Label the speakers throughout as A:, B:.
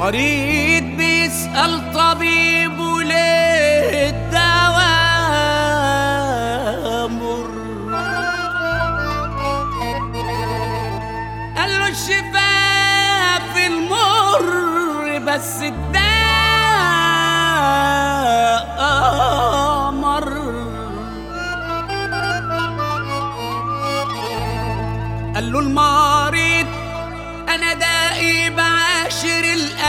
A: مريض بيسأل طبيبه ليه الدواء مر قال له الشفاء في المر بس الداء مر قال له المريض انا دائي بعاشر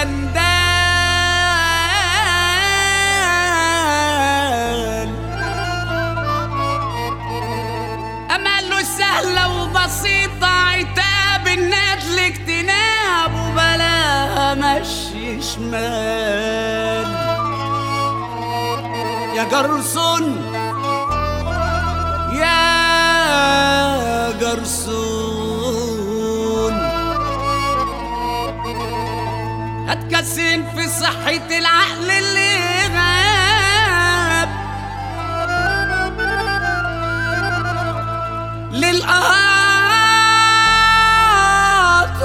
A: الاندال اما قال له سهله وبسيطه عتاب الندل اجتناب وبلا مشي شمال يا جرسون يا جرسون هتكسن في صحة العقل اللي غاب للآهات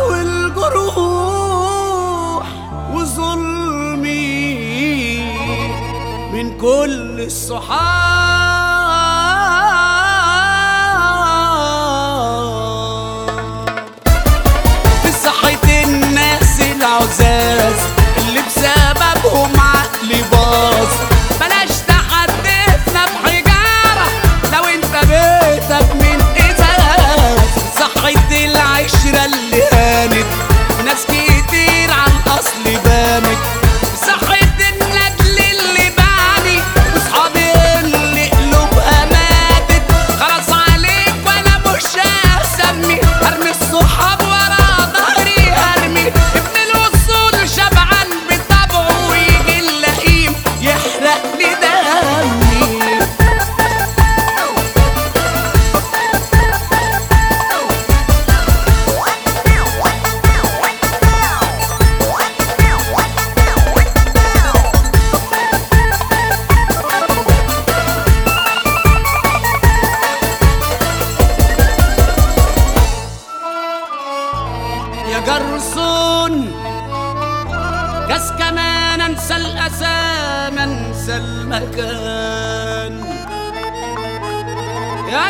A: والجروح وظلمي من كل الصحاب في صحة الناس العزاز اللي بسببهم عقلي باظ بلاش تحدثنا بحجارة لو انت بيتك من ازاز صحة العشرة اللي هانت ناس كتير عن اصل بانت صحة الندل اللي بعدي واصحابي اللي قلوبها ماتت خلاص عليك وانا مش هسمي ارمي الصحاب ورا ظهري ارمي ابن الوصول شبعان بطبعه ويجي اللئيم يحرق لي دمي يا جرسون كاس كمان انسى الاسام انسى المكان يا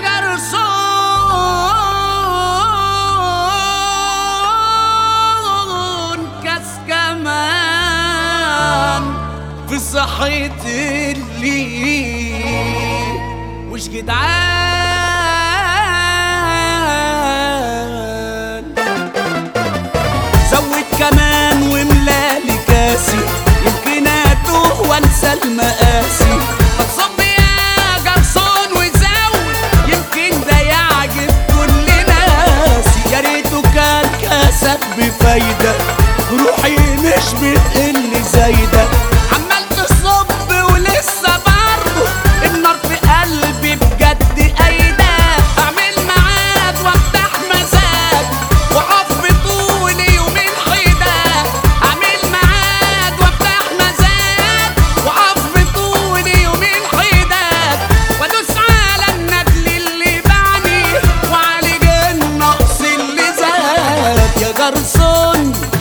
A: جرسون كاس كمان في صحتي اللي مش جدعان زود كمان وملالي كاسي يمكن اتوه وانسى المقاسي ما تصب يا جرسون وزود يمكن ده يعجب كل ناسي يا ريته كان كاسك بفايدة روحي مش بتقل زايدة عمال تصب ولسه برضه النار في قلبي بجد قايدة اعمل ميعاد وافتح مزاج واقف بطولي يومين حيدة اعمل ميعاد وافتح مزاج واقف بطولي يومين حيدة وادوس على الندل اللي بعني وعالج النقص اللي زاد يا جرسون